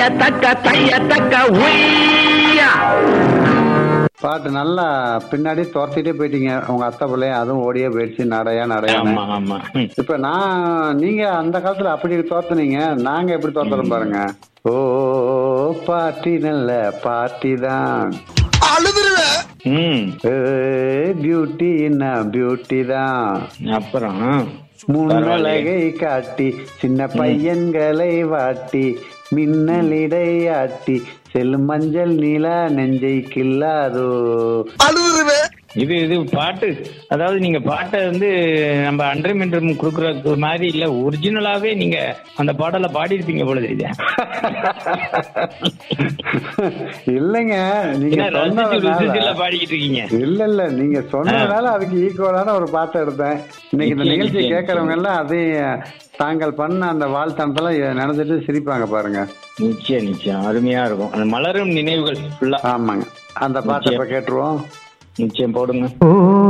தைய தக்க தைய தக்க உய்யா பாட்டு நல்லா பின்னாடி துரத்திட்டே போயிட்டீங்க உங்க அத்தை பிள்ளைய அதுவும் ஓடியே போயிடுச்சு நடையா நடையான்னு ஆமா ஆமா ம். இப்ப நான் நீங்க அந்த காலத்துல அப்படி தோத்துனீங்க நாங்க எப்படி தோத்துறோம் பாருங்க ஓ பாட்டி நல்ல பாட்டி தான் ம் பியூட்டி என்ன பியூட்டி தான் அப்புறம் முன்னழகை காட்டி சின்ன பையன்களை வாட்டி மின்னலிடை ஆட்டி செல்லும் மஞ்சள் நிலா நெஞ்சை கில்லாதோ இது இது பாட்டு அதாவது நீங்க பாட்டை வந்து நம்ம அன்றம் என்றும் கொடுக்குற மாதிரி இல்ல ஒரிஜினலாவே நீங்க அந்த பாடலை பாடியிருப்பீங்க போல தெரியுது இல்லைங்க நீங்க ஏன்னா ரசிச்சு ருசிச்சுல சொன்னதுனால பாடிக்கிட்டு இருக்கீங்க இல்ல இல்ல நீங்க சொன்னதுனால அதுக்கு ஈக்குவலான ஒரு பாட்டை எடுத்தேன் இன்னைக்கு இந்த நிச்சயம், நிகழ்ச்சி நிச்சயம், கேட்கறவங்க எல்லாம் அதையும் தாங்கள் பண்ண அந்த வாழ்த்தனத்தெல்லாம் நினைச்சிட்டு சிரிப்பாங்க பாருங்க நிச்சயம் நிச்சயம் அருமையா இருக்கும் அந்த மலரும் நினைவுகள் ஃபுல்லா ஆமாங்க அந்த பாட்டை இப்ப கேட்டுருவோம் நிச்சயம் போடுங்க ஓ